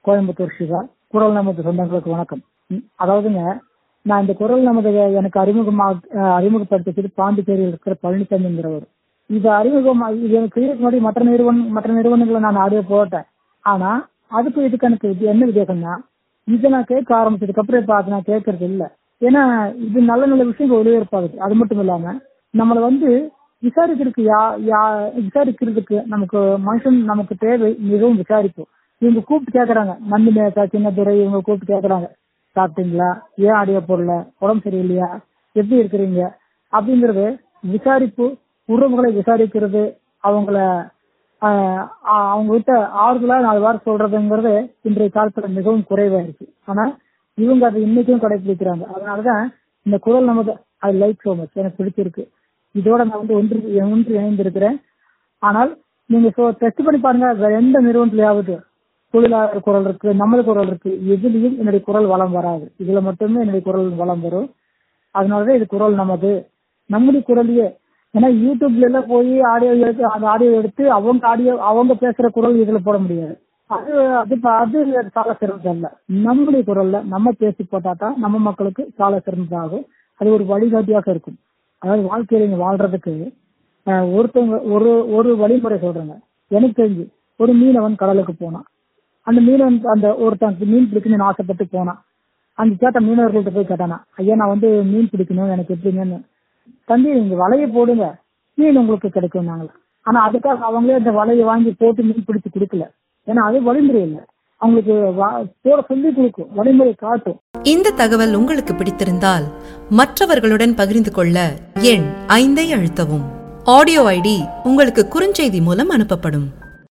கோயம்புத்தூர் சிவா குரல் நமது சொந்தங்களுக்கு வணக்கம் ம், அதாவதுங்க நான் இந்த குரல் நமது எனக்கு அறிமுகமா அஹ், அறிமுகப்படுத்தியது பாண்டிச்சேரியில் இருக்கிற பழனிசாமிங்கிறவர் இது அறிமுகமா இது எனக்கு செய்யறதுக்கு முன்னாடி மற்ற நிறுவனம் மற்ற நிறுவனங்களை நான் ஆடியோ போட்டேன் ஆனா அதுக்கு இதுக்கு எனக்கு இது என்ன வித்தியாசம்னா இதை நான் கேட்க ஆரம்பிச்சதுக்கு அப்புறம் இப்ப அதை நான் கேட்கறது இல்ல ஏன்னா இது நல்ல நல்ல விஷயங்கள் ஒளிபரப்பாகுது அது மட்டும் இல்லாம நம்மளை வந்து விசாரிக்கிறதுக்கு யா யா விசாரிக்கிறதுக்கு நமக்கு மனுஷன் நமக்கு தேவை மிகவும் விசாரிப்பு இவங்க கூப்பிட்டு கேக்குறாங்க நம்பி நேசா சின்னதுரை இவங்க கூப்பிட்டு கேக்குறாங்க சாப்பிட்டீங்களா ஏன் ஆடியோ போடல உடம்பு சரியில்லையா எப்படி இருக்கிறீங்க அப்படிங்கறது விசாரிப்பு உறவுகளை விசாரிக்கிறது அவங்கள ஆஹ் ஆஹ் அவங்க கிட்ட ஆறுதலா நாலு வாரம் சொல்றதுங்கிறது இன்றைய காலத்துல மிகவும் குறைவா இருக்கு ஆனா இவங்க அதை இன்னைக்கும் கடைபிடிக்கிறாங்க அதனாலதான் இந்த குரல் நமக்கு ஐ லைக் சோ மச் எனக்கு பிடிச்சிருக்கு இதோட நான் வந்து ஒன்று ஒன்று இணைந்திருக்கிறேன் ஆனால் நீங்க டெஸ்ட் பண்ணி பாருங்க வேற எந்த நிறுவனத்திலேயாவது தொழிலாளர் குரல் இருக்கு நமது குரல் இருக்கு எதுலயும் என்னுடைய குரல் வளம் வராது இதுல மட்டுமே என்னுடைய குரல் வளம் வரும் அதனாலதான் இது குரல் நமது நம்முடைய குரலையே ஏன்னா யூடியூப்ல எல்லாம் போய் ஆடியோ எடுத்து அந்த ஆடியோ எடுத்து அவங்க ஆடியோ அவங்க பேசுற குரல் இதுல போட முடியாது அது அது ப- அது சால சிறந்ததல்ல நம்முடைய குரல்ல நம்ம பேசி போட்டா தான் நம்ம மக்களுக்கு சால சிறந்ததாகும் அது ஒரு வழிகாட்டியாக இருக்கும் அதாவது வாழ்க்கையில நீங்க வாழ்றதுக்கு அஹ், ஒருத்தவங்க ஒரு ஒரு வழிமுறை சொல்றாங்க எனக்கு தெரிஞ்சு ஒரு மீனவன் கடலுக்கு போனான் அந்த மீனவன் அந்த ஒருத்தன் மீன் பிடிக்கணும்னு ஆசைப்பட்டு போனான் அந்த கேட்ட மீனவர்கள்ட்ட போய் கேட்டானா ஐயா நான் வந்து மீன் பிடிக்கணும் எனக்கு எப்படிங்கன்னு தம்பி நீங்க வலையை போடுங்க மீன் உங்களுக்கு கிடைக்கும் நாங்களா ஆனா அதுக்காக அவங்களே அந்த வலையை வாங்கி போட்டு மீன் பிடிச்சு கொடுக்கல ஏன்னா அது வழிமுறை இல்லை அவங்களுக்கு வ- போட சொல்லி கொடுக்கும் வழிமுறை காட்டும் இந்த தகவல் உங்களுக்கு பிடித்திருந்தால் மற்றவர்களுடன் பகிர்ந்து கொள்ள எண் ஐந்தை அழுத்தவும் ஆடியோ ஐடி உங்களுக்கு குறுஞ்செய்தி மூலம் அனுப்பப்படும்